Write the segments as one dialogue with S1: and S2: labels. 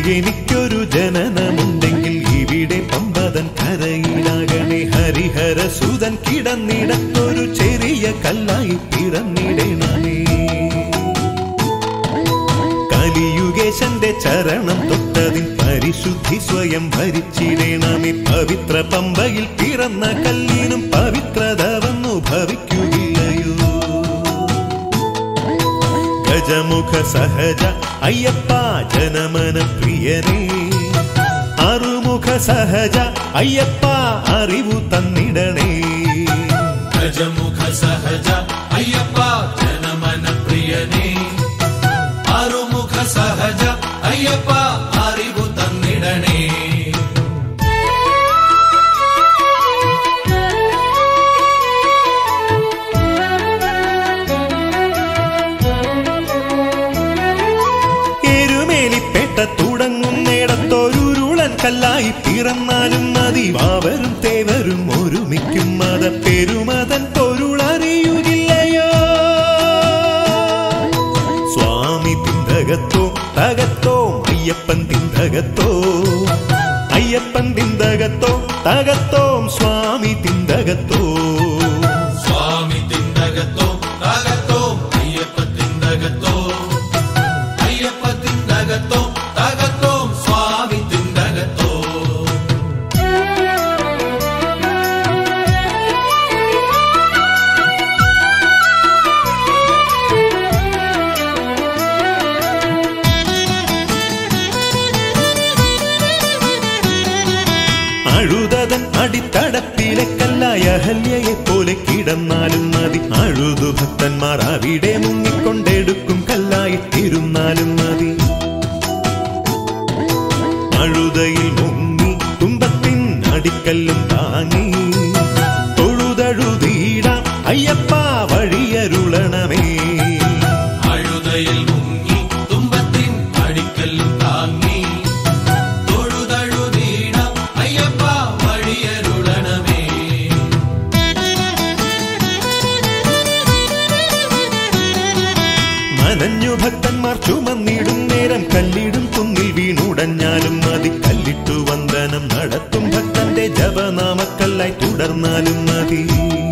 S1: എനിക്കൊരു ജനനമുണ്ടെങ്കിൽ ഇവിടെ പമ്പതൻ കരയിലാകണേ ഹരിഹര സുതൻ കിടന്നിടത്തൊരു ചെറിയ കല്ലായി പിറന്നിടണമേ കലിയുഗേശന്റെ ചരണം തൊട്ടതിൻ പരിശുദ്ധി സ്വയം ഭരിച്ചിടണമേ പവിത്ര പമ്പയിൽ പിറന്ന കല്ലിനും പവിത്രത വന്നു ഭവിക്കുകയില്ലയോ ഗജമുഖ സഹജ അയ്യപ്പ ജനമന പ്രിയനേ അറുമുഖ സഹജ അയ്യപ്പ അറിവു തന്നിടണേ
S2: ഗജമുഖ സഹജ അയ്യപ്പ ജനമന പ്രിയനേ ആറുമുഖ സഹജ അയ്യപ്പ അറിവു തന്നിടണേ
S1: എരുമേലിപ്പേട്ട തുടങ്ങുന്നിടത്തൊരുരുളൻ കല്ലായി പിറന്നാലും മതി വാവരും തേവരും ഒരുമിക്കും മത പെരുമതൻ പൊരുളറിയുകില്ലയോ സ്വാമി തിന്തകത്തോ തകത്തോ അയ്യപ്പൻ തിന്തകത്തോ അയ്യപ്പൻ തിന്തകത്തോ തകത്തോം സ്വാമി തിന്തകത്തോ
S2: സ്വാമി തിന്തകത്തോ തകത്തോ അയ്യപ്പ തിന്തകത്തോ അയ്യപ്പ തിന്തകത്തോ തകത്തോ സ്വാമി തിന്തകത്തോ
S1: അഴുതതൻ അടിത്തടത്തിലെ കല്ലായ അഹല്യയെ പോലെ കിടന്നാലും മതി അഴുതു ഭക്തന്മാർ അവിടെ മുങ്ങിക്കൊണ്ടെടുക്കും കല്ലായിട്ടിരുന്നാലും മതി അഴുതയിൽ മുങ്ങി തുമ്പത്തിൻ അടിക്കല്ലും താങ്ങി തൊഴുതഴുതീടാം അയ്യപ്പ വഴിയരുളണമേ
S2: അഴുതയിൽ മുങ്ങി തുമ്പത്തിൻ അടിക്കല്ലും താങ്ങി തൊഴുതഴുതീട അയ്യപ്പ വഴിയരുളണമേ
S1: നനഞ്ഞു ഭക്തന്മാർ ചുമന്നിടും നേരം കല്ലിടും കുന്നിൽ വീണുടഞ്ഞാലും മതി കല്ലിട്ടു വന്ദനം നടത്തും ഭക്തന്റെ ജപനാമക്കല്ലായി തുടർന്നാലും മതി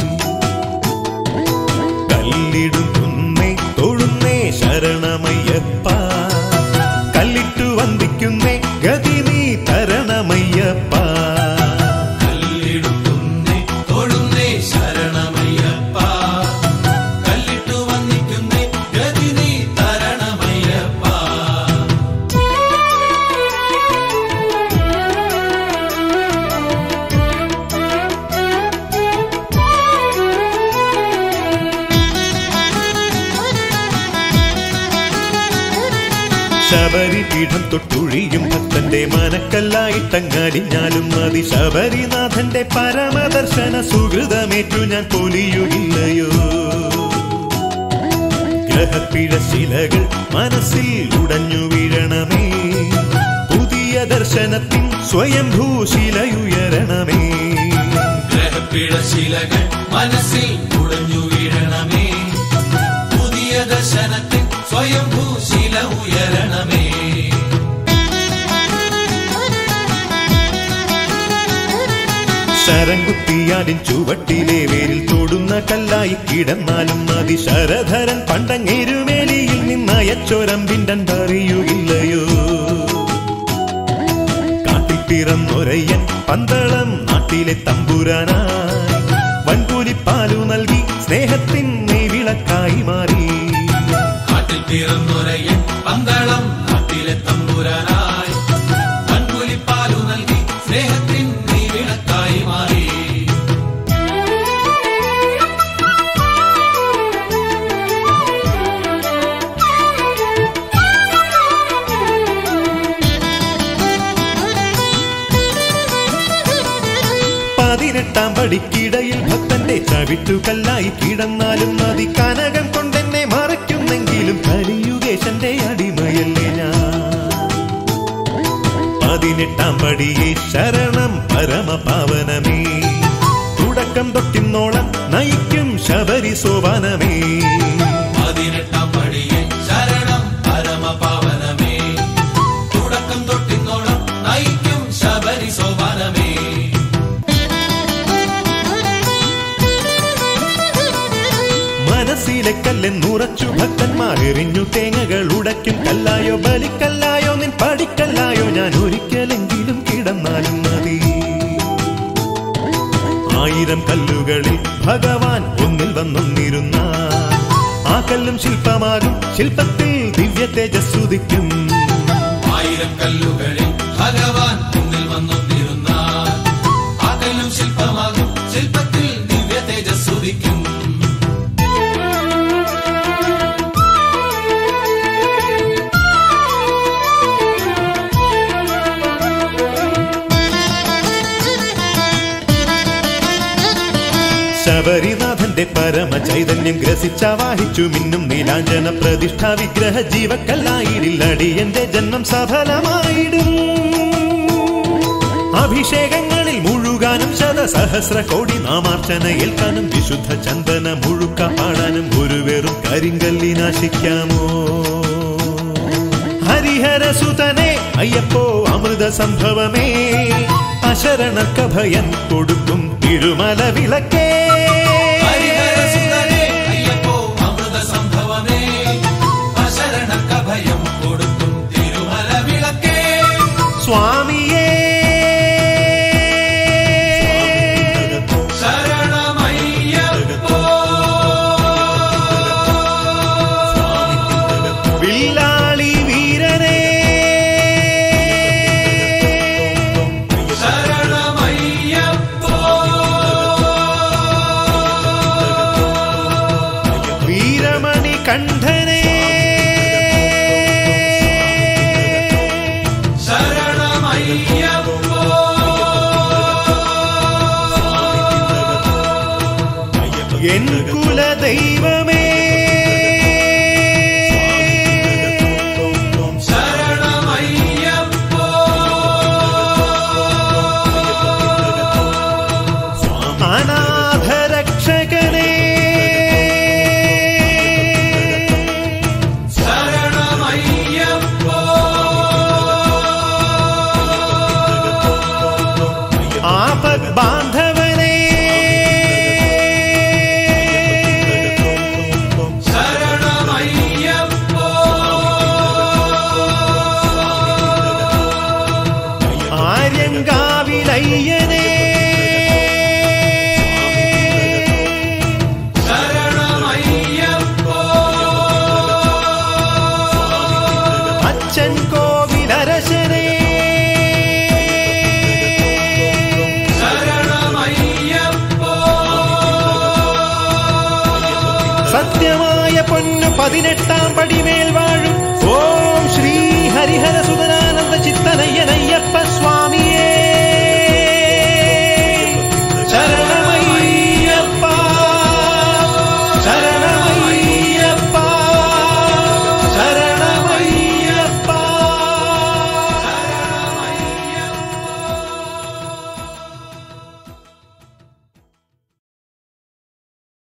S1: കല്ലിടും കുന്നേ തൊഴുന്നേ ശരണമയ്യപ്പ കല്ലിട്ടു വന്ദിക്കുന്നേ ഗതി നീ തരണമയ്യപ്പ
S2: കല്ലിടുന്നേ തൊഴുന്നേ ശരണമയ്യപ്പ കല്ലിട്ടു വന്നിക്കുന്നേ ഗതി നീ തരണമയ്യപ്പ
S1: ശബരി പീഠം തൊട്ടുഴിയും ഭക്തന്റെ മനക്കല്ലായിട്ടങ്ങലിഞ്ഞാലും മതി ശബരിനാഥന്റെ പരമദർശന സുഹൃതമേറ്റു ഞാൻ പൊലിയുകില്ലയോ ഗ്രഹപ്പിഴ ശിലകൾ മനസ്സിൽ ഉടഞ്ഞു വീഴണമേ പുതിയ ദർശനത്തിൻ സ്വയംഭൂശിലയുയരണമേ
S2: ഗ്രഹപ്പിഴ ശിലകൾ മനസ്സിൽ ഉടഞ്ഞു വീഴണമേ പുതിയ ദർശനത്തിൽ സ്വയംഭൂശില ഉയരണമേ
S1: ശരം കുത്തിയാലിൻ ചുവട്ടിലെ വേരിൽ തൊടുന്ന കല്ലായി കിടന്നാലും മതി ശരധരൻ പണ്ടങ്ങേരുമേലിയിൽ നിന്നയച്ചൊരമ്പിണ്ടൻ അറിയുകില്ലയോ കാട്ടിൽ പിറന്നൊരയ്യൻ പന്തളം നാട്ടിലെ തമ്പുരാനായി വൻകൂലിപ്പാലു നൽകി സ്നേഹത്തിൻ വിളക്കായി മാറി
S2: കാട്ടിൽ പിറന്നൊരയൻ പന്തളം നാട്ടിലെ തമ്പുരാനായി വൻകുലിപ്പാലു നൽകി സ്നേഹത്തിൻ നീ വിളക്കായി മാറി
S1: പതിനെട്ടാം പടിക്കിടയിൽ ഭക്തന്റെ ചവിട്ടുകല്ലായി കിടന്നാലും മതി കനകം കൊണ്ടെന്നെ മറയ്ക്കുന്നെങ്കിലും കലിയുഗേശന്റെ അടിമയല്ലേ ഞാൻ പതിനെട്ടാം പടിയെ ശരണം പരമപാവനമേ തുടക്കം തൊട്ടിന്നോളം നയിക്കും ശബരി സോപാനമേ
S2: പതിനെട്ടാം പടിയെ ശരണം പരമപാവനമേ തുടക്കം തൊട്ട്
S1: കുഞ്ഞു തേങ്ങകൾ ഉടയ്ക്കും കല്ലായോ ബലിക്കല്ലായോ നിൻ പടിക്കല്ലായോ ഞാൻ ഒരിക്കലെങ്കിലും കിടന്നാലും മതി ആയിരം കല്ലുകളിൽ ഭഗവാൻ ഒന്നിൽ വന്നൊന്നിരുന്ന ആ കല്ലും ശില്പമാകും ശില്പത്തിൽ ദിവ്യ തേജസ്സുദിക്കും
S2: ആയിരം കല്ലുകളിൽ ഭഗവാൻ മുന്നിൽ വന്നൊന്നിരുന്ന ആ കല്ലും ശില്പമാകും ശില്പത്തിൽ ദിവ്യ തേജസ്സുദിക്കും
S1: ശബരിനാഥന്റെ പരമ ചൈതന്യം ഗ്രസിച്ചാവാഹിച്ചു മിന്നും നീലാഞ്ജന പ്രതിഷ്ഠ വിഗ്രഹ ജീവക്കല്ലായിരിൽ അടിയന്റെ ജന്മം സഫലമായിടും അഭിഷേകങ്ങളിൽ മുഴുകാനും ശതസഹസ്ര കോടി നാമാർച്ചന ഏൽക്കാനും വിശുദ്ധ ചന്ദന മുഴുക്ക പാടാനും ഒരു വെറും കരിങ്കല്ലിനാശിക്കാമോ ഹരിഹരസുതനെ അയ്യപ്പോ അമൃത സംഭവമേ അശരണക്ക ഭയൻ കൊടുക്കും തിരുമല വിളക്കേ
S2: ഹരിഹരസുതനേ അയ്യപ്പോ അമൃത സംഭവമേ അശരണക്ക ഭയം കൊടുക്കും തിരുമല വിളക്കേ
S1: സ്വാമിയേ
S2: ശരണമയ്യപ്പോ
S1: വില്ലാളി വീരനേ
S2: ശരണമയ്യപ്പോ
S1: വീരമണി കണ്ഠനേ
S2: ശരണമയ്യപ്പോ
S1: എൻ കുലദൈവമേ
S2: ശരണമയ്യപ്പോ
S1: അനാഥരക്ഷകനേ
S2: ശരണമയ്യപ്പോ
S1: ആപത് ബാന്ധവനേ
S2: ശരണമയ്യപ്പോ
S1: ആര്യങ്കാവിലയ്യനേ
S2: ശരണമയ്യപ്പോ
S1: അച്ഛൻ കോവിലരശനേ
S2: ശരണമയ്യപ്പോ
S1: സത്യമായ പൊന്നു പതിനെട്ടാം പടിമേൽ